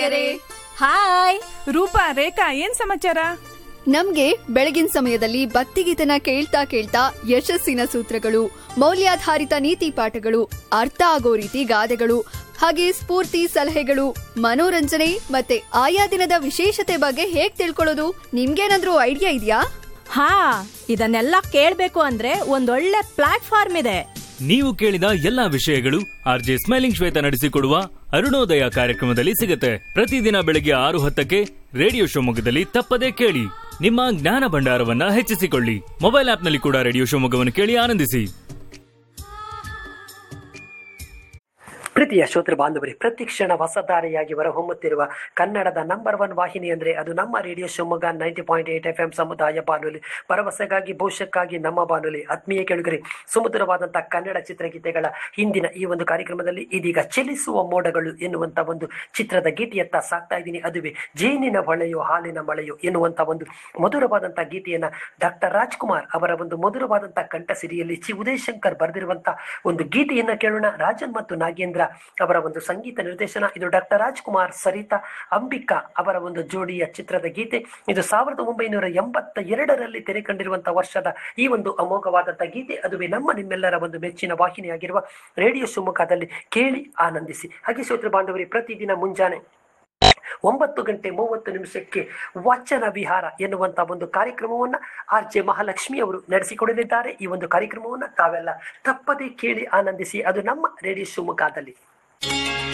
hi Roopa ರೇಖಾ ಏನ್ ಸಮಾಚಾರ ನಮ್ಗೆ ಬೆಳಗಿನ ಸಮಯದಲ್ಲಿ ಭಕ್ತಿಗೀತನ ಕೇಳ್ತಾ ಕೇಳ್ತಾ ಯಶಸ್ಸಿನ ಸೂತ್ರಗಳು ಮೌಲ್ಯಾಧಾರಿತ ನೀತಿ ಪಾಠಗಳು ಅರ್ಥ ಆಗೋ ರೀತಿ ಗಾದೆಗಳು ಹಾಗೆ ಸ್ಫೂರ್ತಿ ಸಲಹೆಗಳು ಮನೋರಂಜನೆ ಮತ್ತೆ ಆಯಾ ದಿನದ ವಿಶೇಷತೆ ಬಗ್ಗೆ ಹೇಗ್ ತಿಳ್ಕೊಳ್ಳೋದು ನಿಮ್ಗೇನಾದ್ರೂ ಐಡಿಯಾ ಇದೆಯಾ ಹಾ ಇದನ್ನೆಲ್ಲ ಕೇಳ್ಬೇಕು ಅಂದ್ರೆ ಒಂದೊಳ್ಳೆ ಪ್ಲಾಟ್ಫಾರ್ಮ್ ಇದೆ ನೀವು ಕೇಳಿದ ಎಲ್ಲಾ ವಿಷಯಗಳು ಆರ್ ಜೆ ಸ್ಮೈಲಿಂಗ್ ಶ್ವೇತ ನಡೆಸಿಕೊಡುವ ಅರುಣೋದಯ ಕಾರ್ಯಕ್ರಮದಲ್ಲಿ ಸಿಗುತ್ತೆ ಪ್ರತಿದಿನ ಬೆಳಗ್ಗೆ ಆರು ಹತ್ತಕ್ಕೆ ರೇಡಿಯೋ ಶಿವಮೊಗ್ಗದಲ್ಲಿ ತಪ್ಪದೇ ಕೇಳಿ ನಿಮ್ಮ ಜ್ಞಾನ ಭಂಡಾರವನ್ನ ಹೆಚ್ಚಿಸಿಕೊಳ್ಳಿ ಮೊಬೈಲ್ ಆಪ್ನಲ್ಲಿ ಕೂಡ ರೇಡಿಯೋ ಶಿವಮೊಗ್ಗವನ್ನು ಕೇಳಿ ಆನಂದಿಸಿ ಪ್ರೀತಿಯ ಶ್ರೋತೃ ಬಾಂಧವರೇ ಪ್ರತಿಕ್ಷಣ ಹೊಸದಾರಿಯಾಗಿ ಹೊರಹೊಮ್ಮುತ್ತಿರುವ ಕನ್ನಡದ ನಂಬರ್ ಒನ್ ವಾಹಿನಿ ಅಂದರೆ ಅದು ನಮ್ಮ radio Shivamogga ninety point eight F M ಸಮುದಾಯ ಬಾನುಲಿ ಭರವಸೆಗಾಗಿ ಭವಿಷ್ಯಕ್ಕಾಗಿ ನಮ್ಮ ಬಾನುಲಿ ಆತ್ಮೀಯ ಕೆಳಗರೆ ಸುಮಧುರವಾದಂತಹ ಕನ್ನಡ ಚಿತ್ರಗೀತೆಗಳ ಹಿಂದಿನ ಈ ಒಂದು ಕಾರ್ಯಕ್ರಮದಲ್ಲಿ ಇದೀಗ ಚಲಿಸುವ ಮೋಡಗಳು ಎನ್ನುವಂತ ಒಂದು ಚಿತ್ರದ ಗೀತೆಯತ್ತ ಸಾಕ್ತಾ ಇದ್ದೀನಿ ಅದುವೇ ಜೇನಿನ ಹೊಳೆಯೋ ಹಾಲಿನ ಮಳೆಯೋ ಎನ್ನುವಂತ ಒಂದು ಮಧುರವಾದಂತಹ ಗೀತೆಯನ್ನ ಡಾಕ್ಟರ್ ರಾಜ್ಕುಮಾರ್ ಅವರ ಒಂದು ಮಧುರವಾದಂತಹ ಕಂಠಸಿರಿಯಲ್ಲಿ ಚಿ ಉದಯಶಂಕರ್ ಬರೆದಿರುವಂತಹ ಒಂದು ಗೀತೆಯನ್ನ ಕೇಳೋಣ ರಾಜನ್ ಮತ್ತು ನಾಗೇಂದ್ರ ಅವರ ಒಂದು ಸಂಗೀತ ನಿರ್ದೇಶನ ಇದು ಡಾಕ್ಟರ್ ರಾಜ್ಕುಮಾರ್ ಸರಿತಾ ಅಂಬಿಕಾ ಅವರ ಒಂದು ಜೋಡಿಯ ಚಿತ್ರದ ಗೀತೆ ಇದು ಸಾವಿರದ ಒಂಬೈನೂರ ಎಂಬತ್ತ ಎರಡರಲ್ಲಿ ತೆರೆ ಕಂಡಿರುವಂತಹ ವರ್ಷದ ಈ ಒಂದು ಅಮೋಘವಾದಂತಹ ಗೀತೆ ಅದುವೇ ನಮ್ಮ ನಿಮ್ಮೆಲ್ಲರ ಒಂದು ಮೆಚ್ಚಿನ ವಾಹಿನಿಯಾಗಿರುವ ರೇಡಿಯೋ ಶಿವಮೊಗ್ಗದಲ್ಲಿ ಕೇಳಿ ಆನಂದಿಸಿ ಹಾಗೆ ಶ್ರೋತೃ ಬಾಂಧವರಿ ಪ್ರತಿದಿನ ಮುಂಜಾನೆ ಒಂಬತ್ತು ಗಂಟೆ ಮೂವತ್ತು ನಿಮಿಷಕ್ಕೆ ವಚನ ವಿಹಾರ ಎನ್ನುವಂತ ಒಂದು ಕಾರ್ಯಕ್ರಮವನ್ನ ಆರ್ ಜೆ ಮಹಾಲಕ್ಷ್ಮಿ ಅವರು ನಡೆಸಿಕೊಡಲಿದ್ದಾರೆ ಈ ಒಂದು ಕಾರ್ಯಕ್ರಮವನ್ನ ತಾವೆಲ್ಲ ತಪ್ಪದೇ ಕೇಳಿ ಆನಂದಿಸಿ ಅದು ನಮ್ಮ ರೇಡಿಯೋ ಶಿವಮೊಗ್ಗದಲ್ಲಿ